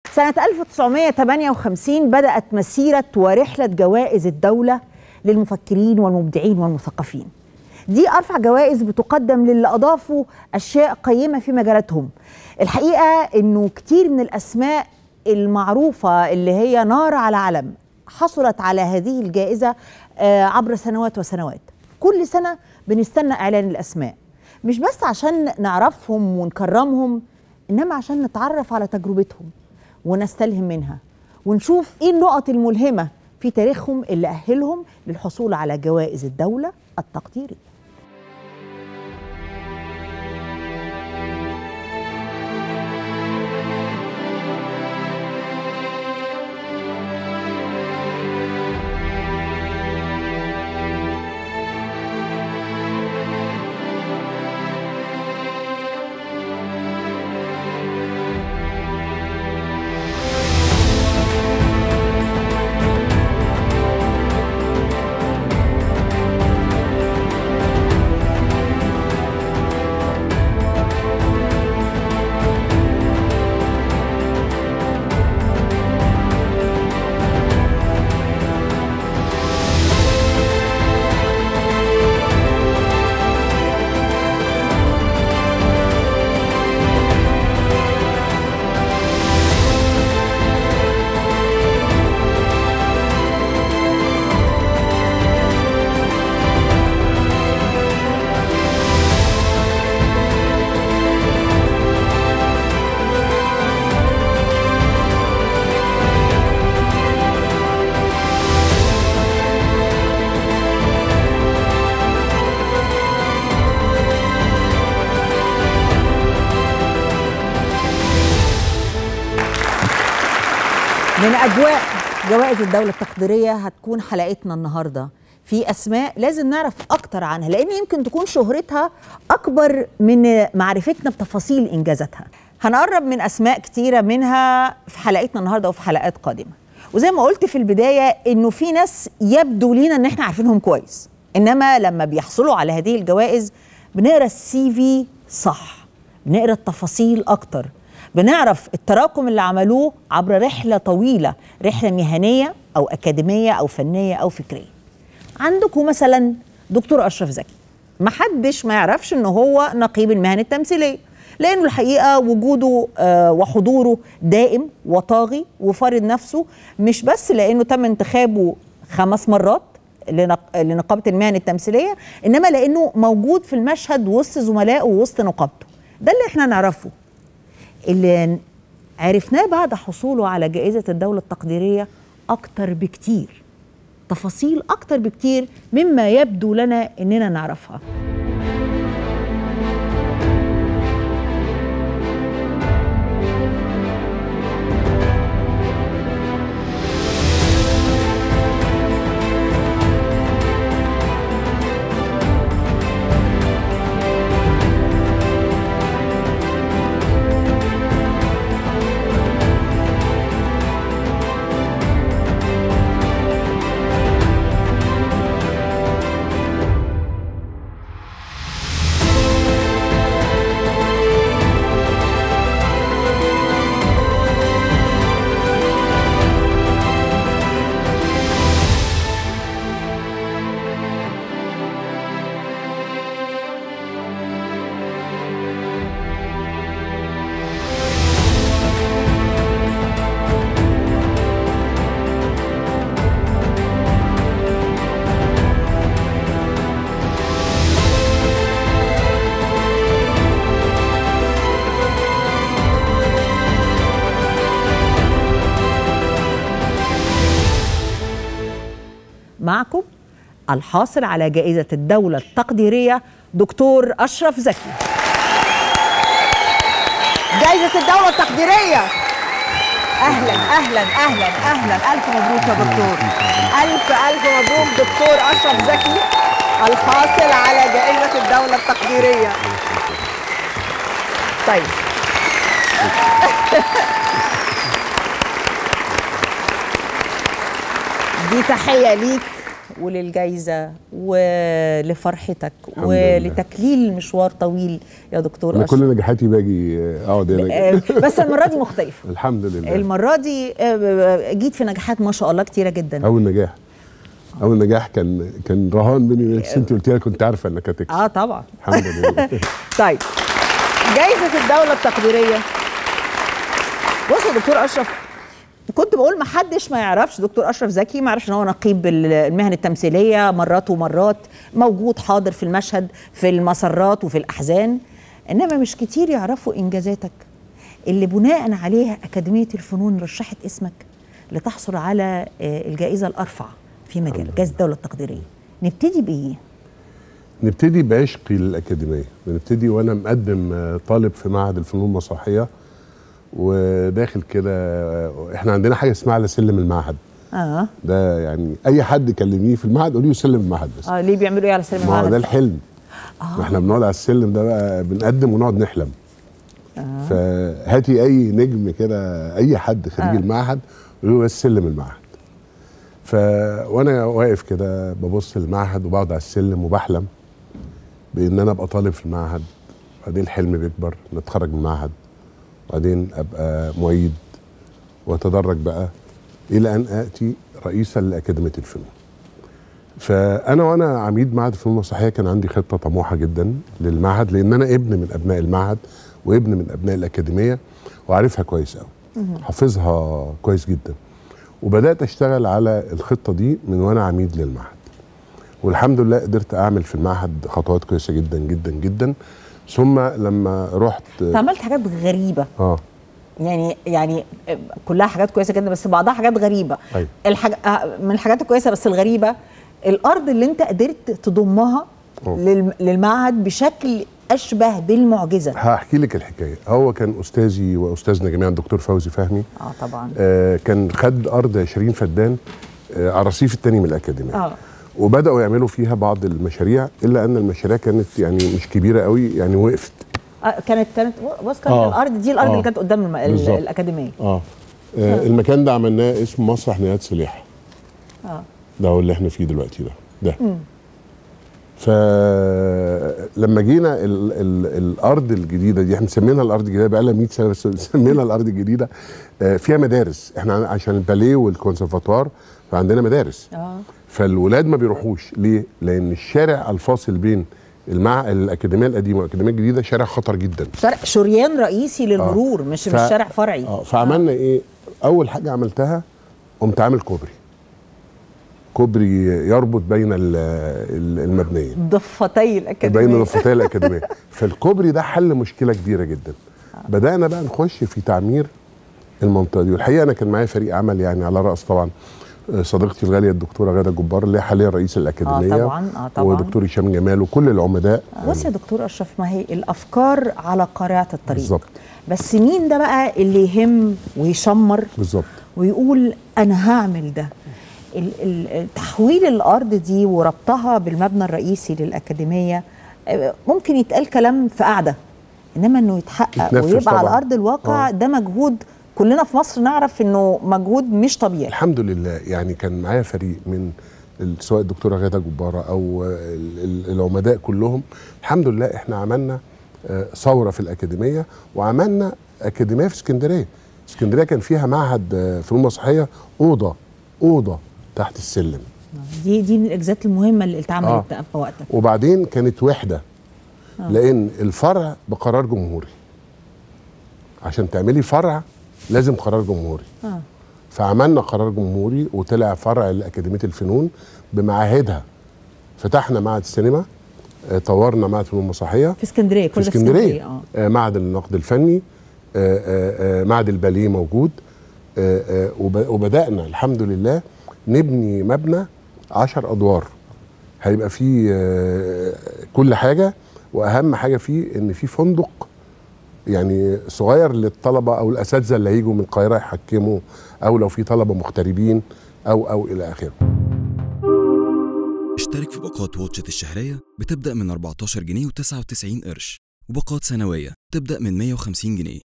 سنة 1958 بدأت مسيرة ورحلة جوائز الدولة للمفكرين والمبدعين والمثقفين دي أرفع جوائز بتقدم للي أضافوا أشياء قيمة في مجالاتهم الحقيقة أنه كتير من الأسماء المعروفة اللي هي نار على علم حصلت على هذه الجائزة عبر سنوات وسنوات كل سنة بنستنى إعلان الأسماء مش بس عشان نعرفهم ونكرمهم إنما عشان نتعرف على تجربتهم ونستلهم منها ونشوف ايه النقط الملهمه في تاريخهم اللي اهلهم للحصول على جوائز الدوله التقديريه من اجواء جوائز الدوله التقديريه هتكون حلقتنا النهارده في اسماء لازم نعرف اكتر عنها لان يمكن تكون شهرتها اكبر من معرفتنا بتفاصيل انجازاتها هنقرب من اسماء كتيره منها في حلقتنا النهارده وفي حلقات قادمه وزي ما قلت في البدايه انه في ناس يبدو لينا ان احنا عارفينهم كويس انما لما بيحصلوا على هذه الجوائز بنقرا السي في صح بنقرا التفاصيل اكتر بنعرف التراكم اللي عملوه عبر رحله طويله رحله مهنيه او اكاديميه او فنيه او فكريه عندكم مثلا دكتور اشرف زكي ما حدش ما يعرفش ان هو نقيب المهن التمثيليه لانه الحقيقه وجوده آه وحضوره دائم وطاغي وفارض نفسه مش بس لانه تم انتخابه خمس مرات لنقابه المهن التمثيليه انما لانه موجود في المشهد وسط زملائه ووسط نقابته ده اللي احنا نعرفه اللي عرفناه بعد حصوله على جائزة الدولة التقديرية أكتر بكتير تفاصيل أكتر بكتير مما يبدو لنا إننا نعرفها معكم الحاصل على جائزة الدولة التقديرية دكتور أشرف زكي جائزة الدولة التقديرية أهلا أهلا أهلا أهلا ألف مبروك يا دكتور ألف ألف مبروك دكتور أشرف زكي الحاصل على جائزة الدولة التقديرية طيب دي تحية ليك وللجائزه ولفرحتك الحمد لله. ولتكليل مشوار طويل يا دكتور انا اشرف كل نجاحاتي باجي اقعد هنا آه، بس المره دي مختلفه الحمد لله المره دي آه، جيت في نجاحات ما شاء الله كتيره جدا اول نجاح اول نجاح كان كان رهان بيني وبينك بس انت قلت لي كنت عارفه انك هتكسب اه طبعا الحمد لله طيب جائزة الدولة التقديرية بص يا دكتور أشرف كنت بقول ما حدش ما يعرفش دكتور أشرف زكي ما يعرفش إن هو نقيب المهن التمثيلية مرات ومرات موجود حاضر في المشهد في المسرات وفي الأحزان إنما مش كتير يعرفوا إنجازاتك اللي بناء عليها أكاديمية الفنون رشحت اسمك لتحصل على آه، الجائزة الأرفع في مجال جائزة الدولة التقديرية نبتدي بإيه؟ نبتدي بعشقي للاكاديميه نبتدي وانا مقدم آه، طالب في معهد الفنون المسرحيه وداخل كده آه، احنا عندنا حاجه اسمها على سلم المعهد آه ده يعني اي حد كلميه في المعهد قولي له سلم المعهد بس اه ليه بيعملوا ايه على سلم ما هو المعهد؟ ده الحلم ما احنا بنقعد على السلم ده بقى بنقدم ونقعد نحلم فهاتي اي نجم كده اي حد خريج آه. المعهد قولي له بس سلم المعهد ف وانا واقف كده ببص للمعهد وبقعد على السلم وبحلم بان انا ابقى طالب في المعهد بعدين الحلم بيكبر نتخرج من المعهد وبعدين ابقى معيد واتدرج بقى الى ان اتي رئيسا لاكاديميه الفنون فانا وانا عميد معهد الفنون المسرحيه كان عندي خطه طموحه جدا للمعهد لان انا ابن من ابناء المعهد وابن من ابناء الاكاديميه وعارفها كويس قوي حافظها كويس جدا وبدات اشتغل على الخطه دي من وانا عميد للمعهد والحمد لله قدرت اعمل في المعهد خطوات كويسه جدا جدا جدا ثم لما رحت انت عملت حاجات غريبه اه يعني يعني كلها حاجات كويسه جدا بس بعضها حاجات غريبه أيوة. الحاج... آه، من الحاجات الكويسه بس الغريبه الارض اللي انت قدرت تضمها أوه. للم... للمعهد بشكل اشبه بالمعجزه هحكي لك الحكايه هو كان استاذي واستاذنا جميعا الدكتور فوزي فهمي اه طبعا آه كان خد ارض 20 فدان آه على الرصيف الثاني من الاكاديميه اه وبداوا يعملوا فيها بعض المشاريع الا ان المشاريع كانت يعني مش كبيره قوي يعني وقفت آه، كانت كانت بص كانت آه. الارض دي الارض آه. اللي كانت قدام الم... ال- بالظبط. الاكاديميه اه, آه المكان ده عملناه اسمه مسرح نهاية سلاح اه ده هو اللي احنا فيه دلوقتي ده ده فلما جينا ال ال الارض الجديده دي احنا سمينا الارض الجديده بقى لها 100 سنه بس سمينا الارض الجديده آه، فيها مدارس احنا عشان الباليه والكونسرفاتوار فعندنا مدارس اه فالولاد ما بيروحوش ليه؟ لان الشارع الفاصل بين المع... الاكاديميه القديمه والاكاديميه الجديده شارع خطر جدا شارع شريان رئيسي للمرور مش ف- مش شارع فرعي اه فعملنا ايه؟ اول حاجه عملتها قمت عامل كوبري كوبري يربط بين ال- ال- المبنيه ضفتي الاكاديميه بين ضفتي الاكاديميه فالكوبري ده حل مشكله كبيره جدا بدانا بقى نخش في تعمير المنطقه دي والحقيقه انا كان معايا فريق عمل يعني على راس طبعا آه، صديقتي الغاليه الدكتوره غاده جبار اللي هي حاليا رئيس الاكاديميه طبعاً، آه طبعاً. ودكتور هشام جمال وكل العمداء بص يا دكتور اشرف ما هي الافكار على قارعه الطريق بالظبط. بس مين ده بقى اللي يهم ويشمر بالظبط ويقول انا هعمل ده ال- ال- تحويل الارض دي وربطها بالمبنى الرئيسي للاكاديميه آه، ممكن يتقال كلام في قعده انما انه يتحقق يتنفذ ويبقى على طبعاً. ارض الواقع آه. ده مجهود كلنا في مصر نعرف انه مجهود مش طبيعي الحمد لله يعني كان معايا فريق من ال- سواء الدكتوره غاده جباره او ال- ال- العمداء كلهم الحمد لله احنا عملنا آه، ثوره في الاكاديميه وعملنا اكاديميه في اسكندريه اسكندريه كان فيها معهد آه، فنون مسرحيه اوضه اوضه تحت السلم دي دي من الاجزاءات المهمه اللي اتعملت آه. في وقتك وبعدين كانت وحده لان الفرع بقرار جمهوري عشان تعملي فرع لازم قرار جمهوري آه. فعملنا قرار جمهوري وطلع فرع لاكاديميه الفنون بمعاهدها فتحنا معهد السينما آه، طورنا معهد فنون مسرحيه في اسكندريه في كل ده في اسكندريه اه آه، معهد النقد الفني آه، آه، آه، معهد الباليه موجود آه، آه، وب- وبدانا الحمد لله نبني مبنى عشر ادوار هيبقى فيه آه، كل حاجه واهم حاجه فيه ان في فندق يعني صغير للطلبه او الاساتذه اللي هيجوا من القاهره يحكموا او لو في طلبه مغتربين او او الى اخره اشترك في باقات واتشت الشهرية بتبدأ من 14 جنيه و99 قرش وباقات سنوية تبدأ من 150 جنيه